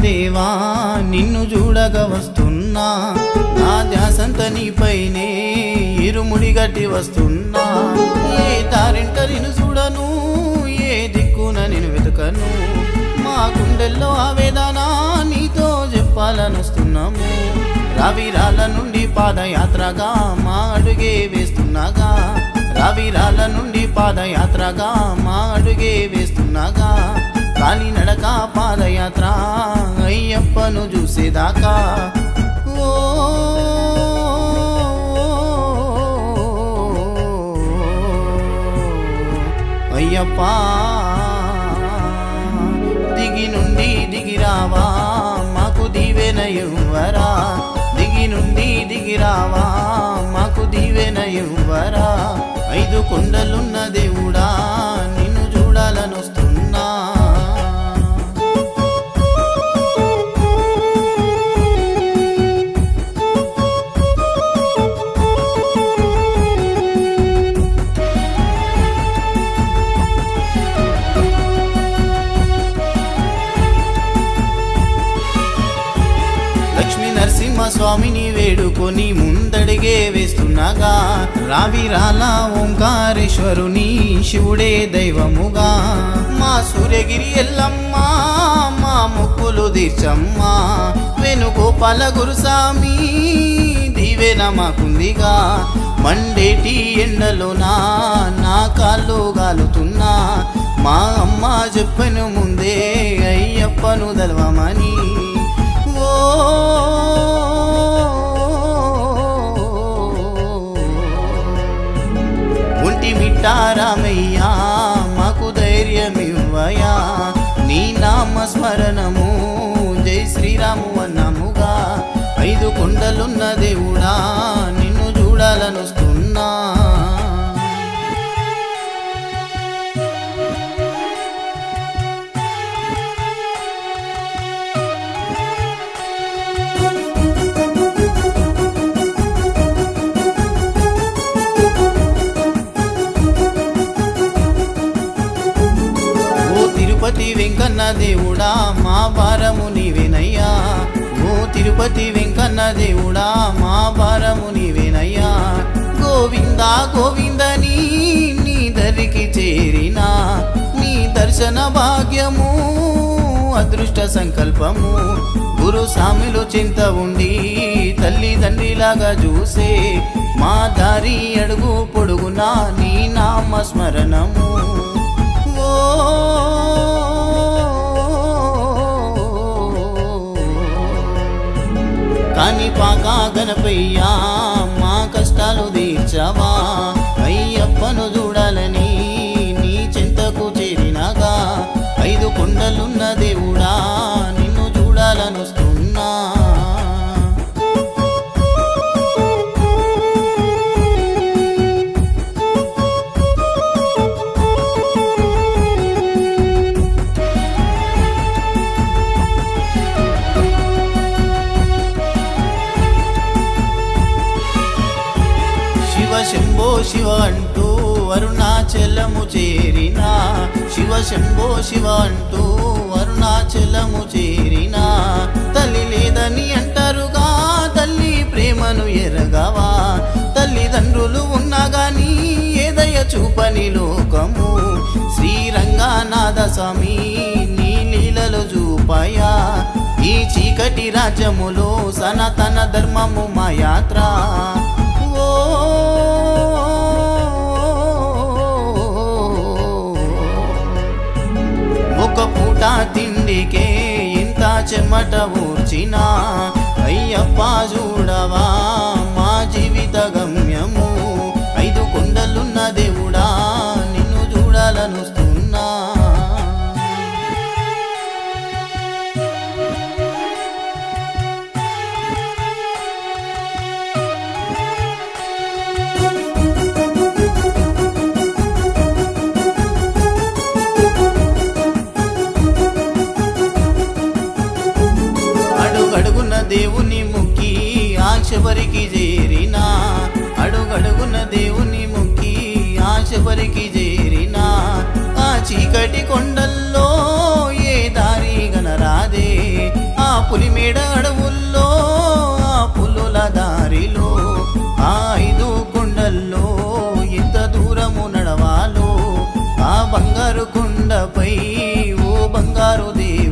దేవా నిన్ను చూడగ వస్తున్నా నా ధ్యాసంత నీపైనే ఇరుముడి గట్టి వస్తున్నా ఏ తారింట నిన్ను చూడను ఏ దిక్కున నేను వెతుకను మా గుండెల్లో ఆవేదన నీతో చెప్పాలనొస్తున్నాము రవిరాల నుండి పాదయాత్రగా మా అడుగే వేస్తున్నాగా రవిరాల నుండి పాదయాత్రగా మా అడుగే వేస్తున్నాగా కాలి నడక పాదయాత్ర అయ్యప్పను చూసేదాకా ఓ అయ్యప్ప దిగి నుండి దిగిరావా మాకు దీవెన ఇవ్వరా దిగి నుండి దిగిరావా మాకు దీవెన ఇవ్వరా ఐదు కొండలున్న దేవుడా నిన్ను చూడాలనొస్తున్నా లక్ష్మీ నరసింహ స్వామిని వేడుకొని ముందడిగే వేస్తున్నాగా రావిరాల ఓంకారేశ్వరుని శివుడే దైవముగా మా సూర్యగిరి ఎల్లమ్మ మా ముక్కులు తీర్చమ్మా వేణుగోపాల గురుసామి దీవెన మాకుందిగా మండేటి ఎండలో నా నా కాళ్ళు గాలుతున్నా మా అమ్మ చెప్పను ముందే అయ్యప్పను దలవమని ఓ ఒంటి మిట్టారామయ్యా మాకు ధైర్యమివ్వయా నీ నామ స్మరణము జై శ్రీరాము అన్నముగా ఐదు కొండలున్న దేవుడా నిన్ను చూడాలనొస్తున్నా ఓ తిరుపతి వెంకన్న దేవుడా మా భారము నీవేనయ్యా ఓ తిరుపతి వెంకన్న దేవుడా మా భారము నీవేనయ్యా గోవింద గోవిందని నీ దరికి చేరినా నీ దర్శన భాగ్యము అదృష్ట సంకల్పము గురు సామిలో చింత ఉండి తల్లిదండ్రిలాగా చూసే మా దారి అడుగు పొడుగునా నీ నామ స్మరణము ఓ కాని పాక గణపయ్యా మా కష్టాలు తీర్చవా అయ్యప్పను చూడాలని నీ చింతకు చేరినగా ఐదు కొండలున్న దేవుడా నిన్ను చూడాలనొస్తున్నా శివ శంభో శివ అంటూ అరుణాచలము చేరిన శివ శంభో శివ అంటూ అరుణాచలము చేరిన తల్లి లేదని అంటారుగా తల్లి ప్రేమను ఎరగవా తల్లిదండ్రులు ఉన్నా గాని ఏదయ చూపని లోకము శ్రీరంగనాథ స్వామి నీ లీలలు చూపయా ఈ చీకటి రాజ్యములో సనాతన ధర్మము మా యాత్ర ఓ ఒక పూట తిండికే ఇంత చెమట ఊర్చినా అయ్యప్ప చూడవా మా జీవిత గమ్యము ఐదు కొండలున్న దేవుడా నిన్ను చూడాలనుస్తున్నా అడుగడుగున దేవుని ముక్కి ఆశబరికి చేరిన అడుగడుగున దేవుని ముక్కి ఆశబరికి చేరిన ఆ చీకటి కొండల్లో ఏ దారి గనరాదే ఆ పులిమేడ అడవుల్లో ఆ పులుల దారిలో ఆ ఐదు కొండల్లో ఎంత దూరము నడవాలో ఆ బంగారు కొండపై ఓ బంగారు దేవి